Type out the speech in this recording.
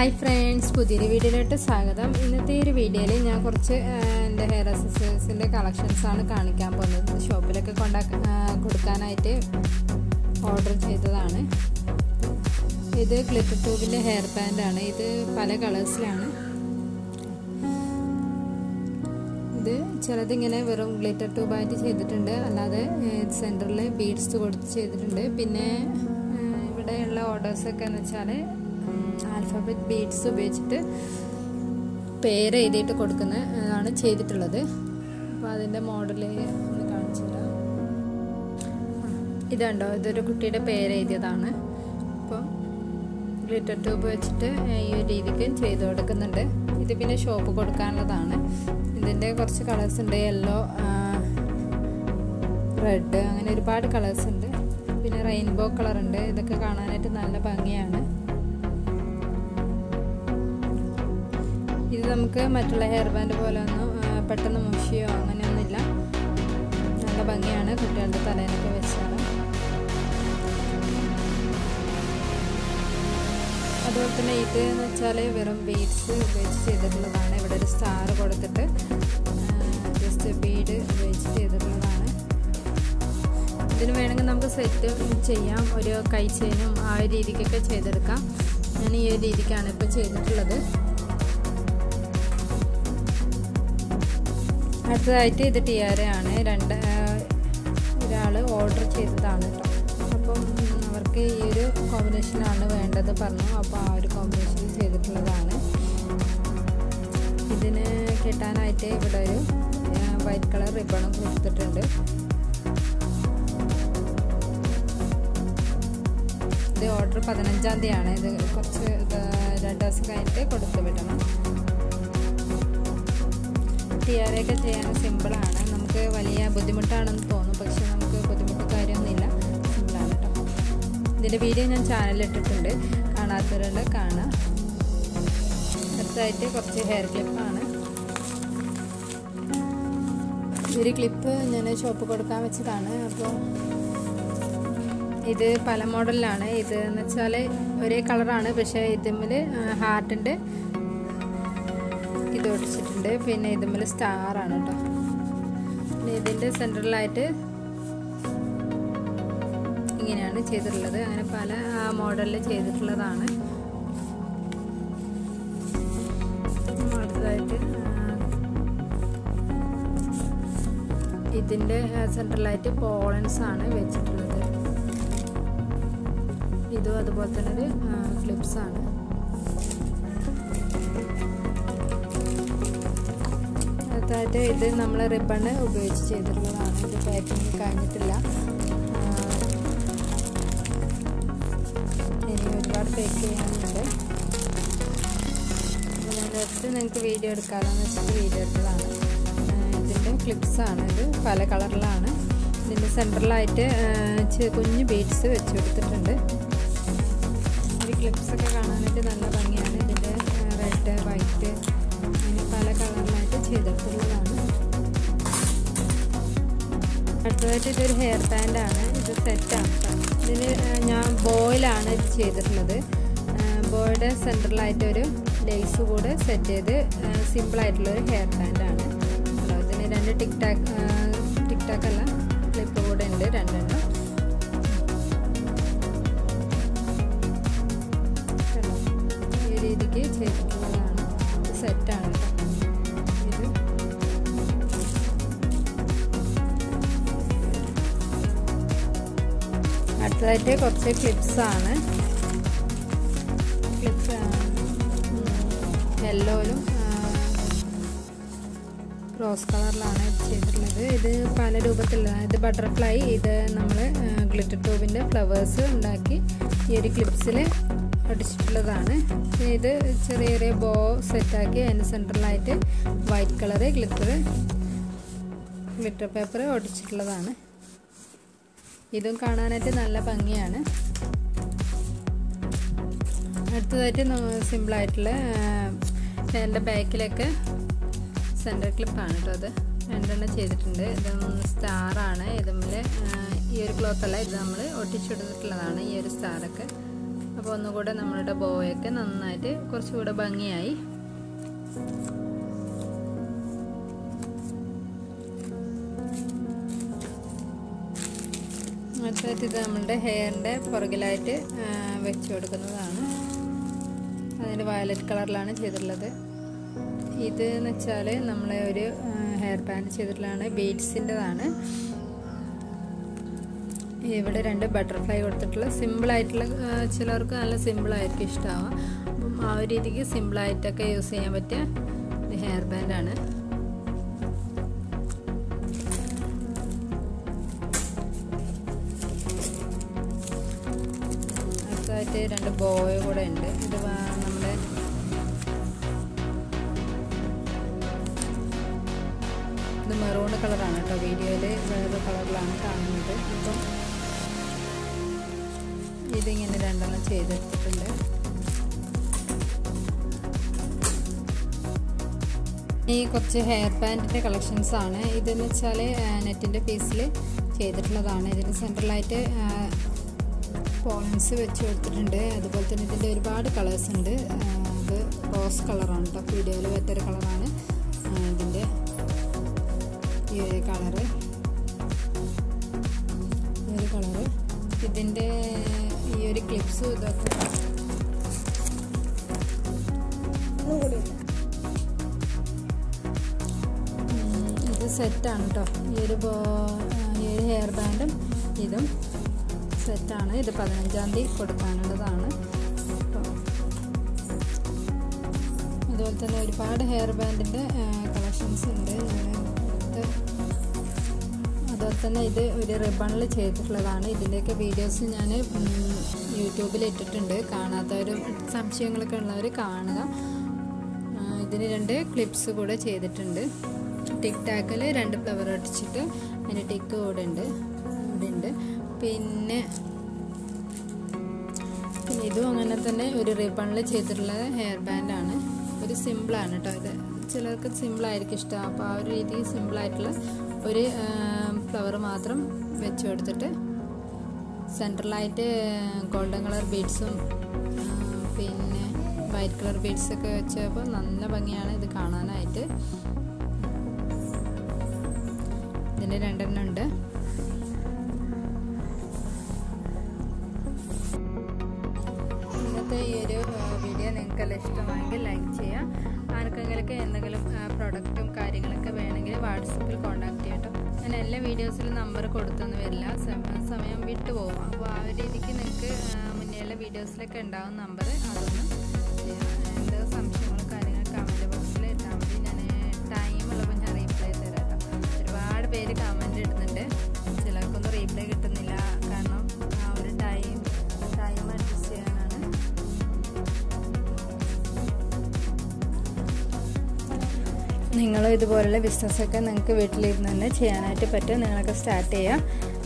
hi friends പുതിയൊരു വീഡിയോയിലോട്ട് സ്വാഗതം ഇന്നത്തെ ഒരു വീഡിയോയിൽ ഞാൻ കുറച്ച് ആ, എൻ്റെ ഹെയർ അക്സസറീസിൻ്റെ കളക്ഷൻസ് ആണ് കാണിക്കാൻ പോകുന്നത് ഷോപ്പിലൊക്കെ കൊണ്ടാ ആ, കൊടുക്കാനായിട്ട് ഓർഡർ ചെയ്തതാണ് ഇത് ഗ്ലിറ്റർ ട്യൂബിൻ്റെ ഹെയർ ബാൻഡാണ് ഇത് പല കളേഴ്സിലാണ് ഇത് ചിലതിങ്ങനെ വെറും ഗ്ലിറ്റർ ട്യൂബായിട്ട് ചെയ്തിട്ടുണ്ട് അല്ലാതെ സെൻറ്ററിൽ ബീഡ്സ് കൊടുത്ത് ചെയ്തിട്ടുണ്ട് പിന്നെ ആ, ഇവിടെയുള്ള ഓർഡേഴ്സൊക്കെ എന്ന് വെച്ചാൽ ആൽഫബറ്റ് ബീഡ്സ് ഉപയോഗിച്ചിട്ട് പേര് എഴുതിയിട്ട് കൊടുക്കുന്ന ആണ് ചെയ്തിട്ടുള്ളത് അപ്പോൾ അതിൻ്റെ മോഡൽ ഒന്ന് കാണിച്ചു തരാം ഇതുണ്ടോ ഇതൊരു കുട്ടിയുടെ പേര് എഴുതിയതാണ് അപ്പോൾ ഗ്ലിറ്റർ ട്യൂബ് വെച്ചിട്ട് ഈ ഒരു രീതിക്ക് ചെയ്ത് കൊടുക്കുന്നുണ്ട് ഇത് പിന്നെ ഷോപ്പ് കൊടുക്കാനുള്ളതാണ് ഇതിൻ്റെ കുറച്ച് കളേഴ്സ് ഉണ്ട് യെല്ലോ റെഡ് അങ്ങനെ ഒരുപാട് കളേഴ്സ് ഉണ്ട് പിന്നെ റെയിൻബോ കളർ ഉണ്ട് ഇതൊക്കെ കാണാനായിട്ട് നല്ല ഭംഗിയാണ് ഇത് നമുക്ക് മറ്റുള്ള ഹെയർ ബാൻഡ് പോലെ ഒന്നും ആ, പെട്ടെന്ന് മുഷിയോ അങ്ങനെയൊന്നുമില്ല നല്ല ഭംഗിയാണ് കുട്ടികളുടെ തലേനൊക്കെ വെച്ചാൽ അതുപോലെ തന്നെ ഇത് എന്ന് വെച്ചാൽ വെറും ബീഡ്സ് ഉപയോഗിച്ച് ചെയ്തിട്ടുള്ളതാണ് ഇവിടെ ഒരു സ്റ്റാർ കൊടുത്തിട്ട് ജസ്റ്റ് ബീഡ് ഉപയോഗിച്ച് ചെയ്തിട്ടുള്ളതാണ് ഇതിന് വേണമെങ്കിൽ നമുക്ക് സെറ്റ് ചെയ്യാം ഒരു കൈ ചെയിനും ആ ഒരു രീതിക്കൊക്കെ ചെയ്തെടുക്കാം ഞാൻ ഈ ഒരു രീതിക്കാണ് ഇപ്പോൾ ചെയ്തിട്ടുള്ളത് അടുത്തതായിട്ട് ഇത് ടിയാരയാണ് രണ്ട് ഒരാൾ ഓർഡർ ചെയ്തതാണ് കേട്ടോ അപ്പം അവർക്ക് ഈ ഒരു കോമ്പിനേഷനാണ് വേണ്ടത് പറഞ്ഞു അപ്പോൾ ആ ഒരു കോമ്പിനേഷൻ ചെയ്തിട്ടുള്ളതാണ് ഇതിന് കെട്ടാനായിട്ട് ഇവിടെ ഒരു വൈറ്റ് കളർ റിബണും കൊടുത്തിട്ടുണ്ട് ഇത് ഓർഡർ പതിനഞ്ചാം തീയതിയാണ് ഇത് കുറച്ച് രണ്ട് ദിവസം കഴിഞ്ഞിട്ട് കൊടുത്തു വിടണം ടിയാരൊക്കെ ചെയ്യാൻ സിമ്പിളാണ് നമുക്ക് വലിയ ബുദ്ധിമുട്ടാണെന്ന് തോന്നും പക്ഷെ നമുക്ക് ബുദ്ധിമുട്ട് കാര്യമൊന്നുമില്ല സിമ്പിളാണ് കേട്ടോ ഇതിൻ്റെ വീഡിയോ ഞാൻ ചാനലിൽ ഇട്ടിട്ടുണ്ട് കാണാത്തവരുണ്ട് കാണാം അടുത്തായിട്ട് കുറച്ച് ഹെയർ ക്ലിപ്പാണ് ഒരു ക്ലിപ്പ് ഞാൻ ഷോപ്പ് കൊടുക്കാൻ വെച്ചതാണ് അപ്പോൾ ഇത് പല മോഡലിലാണ് ഇത് എന്ന് വെച്ചാൽ ഒരേ കളറാണ് പക്ഷേ ഇതിമ്മൽ ഹാർട്ടിൻ്റെ ഇത് ഒടിച്ചിട്ടുണ്ട് പിന്നെ ഇതുമ്മൽ സ്റ്റാർ ആണ് കേട്ടോ പിന്നെ ഇതിൻ്റെ സെൻട്രലായിട്ട് ഇങ്ങനെയാണ് ചെയ്തിട്ടുള്ളത് അങ്ങനെ പല മോഡലിൽ ചെയ്തിട്ടുള്ളതാണ് അടുത്തതായിട്ട് ഇതിൻ്റെ സെൻട്രലായിട്ട് പോളൻസ് ആണ് വെച്ചിട്ടുള്ളത് ഇതും അതുപോലെ തന്നെ ഒരു ക്ലിപ്സ് ആണ് അടുത്തായിട്ട് ഇത് നമ്മൾ റിബണ് ഉപയോഗിച്ച് ചെയ്തിട്ടുള്ളതാണ് ഇത് പാക്കിങ് കഴിഞ്ഞിട്ടില്ല ഇനി ഒരുപാട് പേക്ക് ചെയ്യാനുണ്ട് അപ്പോൾ ഞാൻ ജസ്റ്റ് നിങ്ങൾക്ക് വീഡിയോ എടുക്കാമെന്ന് വെച്ചിട്ട് വീഡിയോ എടുത്തതാണ് ഇതിൻ്റെ ക്ലിപ്സാണ് ഇത് പല കളറിലാണ് ഇതിൻ്റെ സെൻറ്ററിലായിട്ട് കുഞ്ഞ് ബീഡ്സ് വെച്ച് കൊടുത്തിട്ടുണ്ട് ഈ ക്ലിപ്സൊക്കെ കാണാനായിട്ട് നല്ല ഭംഗിയാണ് ഇതിൻ്റെ റെഡ് വൈറ്റ് അങ്ങനെ പല കളറിലായിട്ട് ചെയ്തിട്ടുള്ളതാണ് അടുത്തതായിട്ട് ഇതൊരു ഹെയർ ബാൻഡാണ് ഇത് സെറ്റാണ് ഇതിന് ഞാൻ ബോയിലാണ് ഇത് ചെയ്തിട്ടുള്ളത് ബോയുടെ സെൻറ്ററിലായിട്ട് ഒരു ലേസ് കൂടെ സെറ്റ് ചെയ്ത് സിമ്പിളായിട്ടുള്ളൊരു ഹെയർ ബാൻഡാണ് ഇതിന് രണ്ട് ടിക് ടാക്ക് ടിക് ടാക്ക് അല്ല ക്ലിപ്പ് കൂടെ ഉണ്ട് രണ്ടെണ്ണം ഈ രീതിക്ക് ചെയ്തിട്ടുള്ളതാണ് സെറ്റാണ് ഇത് അടുത്തതായിട്ട് കുറച്ച് ക്ലിപ്സ് ആണ് ക്ലിപ്സ് യെല്ലോയിലും റോസ് കളറിലാണ് ചെയ്തിട്ടുള്ളത് ഇത് പല രൂപത്തിലുള്ള ഇത് ബട്ടർഫ്ലൈ ഇത് നമ്മൾ ഗ്ലിറ്റർ ട്യൂബിൻ്റെ ഫ്ലവേഴ്സ് ഉണ്ടാക്കി ഈ ഒരു ക്ലിപ്സിൽ ഒടിച്ചിട്ടുള്ളതാണ് ഇത് ചെറിയ ചെറിയ ബോ സെറ്റാക്കി അതിൻ്റെ സെൻറ്ററിലായിട്ട് white colour glitter glitter paper ഒടിച്ചിട്ടുള്ളതാണ് ഇതും കാണാനായിട്ട് നല്ല ഭംഗിയാണ് അടുത്തതായിട്ട് സിമ്പിളായിട്ടുള്ള എൻ്റെ ബാക്കിലൊക്കെ സെൻറ്റർ ക്ലിപ്പാണ് കേട്ടോ അത് രണ്ടെണ്ണം ചെയ്തിട്ടുണ്ട് ഇത് സ്റ്റാറാണ് ഇതുമ്മൽ ഈ ഒരു ക്ലോത്ത് അല്ല ഇത് നമ്മൾ ഒട്ടിച്ചെടുത്തിട്ടുള്ളതാണ് ഈ ഒരു സ്റ്റാറൊക്കെ അപ്പോൾ ഒന്നുകൂടെ നമ്മളുടെ ബോയൊക്കെ നന്നായിട്ട് കുറച്ചുകൂടെ ഭംഗിയായി അടുത്തായിട്ട് ഇത് നമ്മളുടെ ഹെയറിൻ്റെ പുറകിലായിട്ട് വെച്ച് കൊടുക്കുന്നതാണ് അതിൻ്റെ വയലറ്റ് കളറിലാണ് ചെയ്തിട്ടുള്ളത് ഇത് എന്ന് വെച്ചാൽ നമ്മളെ ഒരു ഹെയർ ബാൻഡ് ചെയ്തിട്ടുള്ളതാണ് ബീഡ്സിൻ്റെതാണ് ഇവിടെ രണ്ട് ബട്ടർഫ്ലൈ കൊടുത്തിട്ടുള്ള സിമ്പിളായിട്ടുള്ള ചിലർക്ക് നല്ല സിമ്പിളായിരിക്കും ഇഷ്ടമാവുക അപ്പം ആ ഒരു രീതിക്ക് സിമ്പിളായിട്ടൊക്കെ യൂസ് ചെയ്യാൻ പറ്റിയ ഹെയർ ബാൻഡാണ് അടുത്തതായിട്ട് രണ്ട് ബോയ് കൂടെ ഉണ്ട് ഇത് നമ്മുടെ ഇത് മെറൂൺ കളറാണ് കേട്ടോ വീഡിയോയിൽ വേറെ കളറിലാണ് കാണുന്നത് അപ്പം ഇതിങ്ങനെ രണ്ടെണ്ണം ചെയ്തെടുത്തിട്ടുണ്ട് ഈ കുറച്ച് ഹെയർ ബാൻഡിൻ്റെ കളക്ഷൻസ് ആണ് ഇതെന്ന് വെച്ചാൽ നെറ്റിൻ്റെ പീസിൽ ചെയ്തിട്ടുള്ളതാണ് ഇതിന് സെൻട്രലായിട്ട് പോയിൻറ്റ്സ് വെച്ച് കൊടുത്തിട്ടുണ്ട് അതുപോലെ തന്നെ ഇതിൻ്റെ ഒരുപാട് കളേഴ്സ് ഉണ്ട് അത് റോസ് കളറാണ് കേട്ടോ വീഡിയോയിൽ മറ്റൊരു കളറാണ് ഇതിൻ്റെ ഈ ഒരു കളറ് ഈ ഒരു കളറ് ഇതിൻ്റെ ഈ ഒരു ക്ലിപ്സും ഇതൊക്കെ ഇത് സെറ്റാണ് കേട്ടോ ഈ ഒരു ഈ ഒരു ഹെയർ ബാൻഡും ഇതും സെറ്റാണ് ഇത് പതിനഞ്ചാം തീയതി കൊടുക്കാനുള്ളതാണ് അതുപോലെ തന്നെ ഒരുപാട് ഹെയർ ബാൻഡിൻ്റെ കളക്ഷൻസ് ഉണ്ട് അതുപോലെ തന്നെ ഇത് ഒരു റിബണിൽ ചെയ്തിട്ടുള്ളതാണ് ഇതിൻ്റെയൊക്കെ വീഡിയോസ് ഞാൻ യൂട്യൂബിൽ ഇട്ടിട്ടുണ്ട് കാണാത്തവരും സംശയങ്ങളൊക്കെ ഉള്ളവർ കാണുക ഇതിന് രണ്ട് ക്ലിപ്സ് കൂടെ ചെയ്തിട്ടുണ്ട് ടിക് ടാക്കിൽ രണ്ട് ഫ്ലവർ അടിച്ചിട്ട് അതിൻ്റെ ടിക്ക് കൂടെ ഉണ്ട് ഇവിടെ ഉണ്ട് പിന്നെ പിന്നെ ഇതും അങ്ങനെ തന്നെ ഒരു റിബണിൽ ചെയ്തിട്ടുള്ള ഹെയർ ബാൻഡാണ് ഒരു സിമ്പിളാണ് കേട്ടോ ഇത് ചിലർക്ക് സിമ്പിളായിരിക്കും ഇഷ്ടം അപ്പോൾ ആ ഒരു രീതിയിൽ സിമ്പിളായിട്ടുള്ള ഒരു ഫ്ലവർ മാത്രം വെച്ച് കൊടുത്തിട്ട് സെൻട്രലായിട്ട് ഗോൾഡൻ കളർ ബീഡ്സും പിന്നെ വൈറ്റ് കളർ ബീഡ്സൊക്കെ വെച്ചപ്പോൾ നല്ല ഭംഗിയാണ് ഇത് കാണാനായിട്ട് ഇതിൻ്റെ രണ്ടെണ്ണം ഉണ്ട് ഇന്നത്തെ ഈ ഒരു വീഡിയോ നിങ്ങൾക്കെല്ലാം ഇഷ്ടമായെങ്കിൽ ലൈക്ക് ചെയ്യാം ആർക്കെങ്കിലൊക്കെ എന്തെങ്കിലും പ്രൊഡക്റ്റും കാര്യങ്ങളൊക്കെ വേണമെങ്കിൽ വാട്സപ്പിൽ കോൺടാക്ട് ചെയ്യട്ടോ ഞാൻ എല്ലാ വീഡിയോസിലും നമ്പർ കൊടുത്തൊന്നും വരില്ല സമയം വിട്ടു പോകും അപ്പോൾ ആ ഒരു രീതിക്ക് നിങ്ങൾക്ക് മുന്നേയുള്ള വീഡിയോസിലൊക്കെ ഉണ്ടാവും നമ്പർ അതൊന്ന് എന്ത് സംശയങ്ങളും കാര്യങ്ങളും കമൻറ്റ് ബോക്സിൽ ഇട്ടാൽ മതി ഞാൻ ടൈമുള്ളപ്പോൾ ഞാൻ റീപ്ലൈ തരാം കേട്ടോ ഒരുപാട് പേര് കമൻറ്റ് ഇടുന്നുണ്ട് ചിലർക്കൊന്നും റീപ്ലൈ കിട്ടുന്നില്ല കാരണം ആ ഒരു ടൈം ടൈം അഡ്ജസ്റ്റ് ചെയ്യാനാണ് നിങ്ങൾ ഇതുപോലുള്ള ബിസിനസ്സൊക്കെ നിങ്ങൾക്ക് വീട്ടിലിരുന്ന് തന്നെ ചെയ്യാനായിട്ട് പറ്റും നിങ്ങളൊക്കെ സ്റ്റാർട്ട് ചെയ്യുക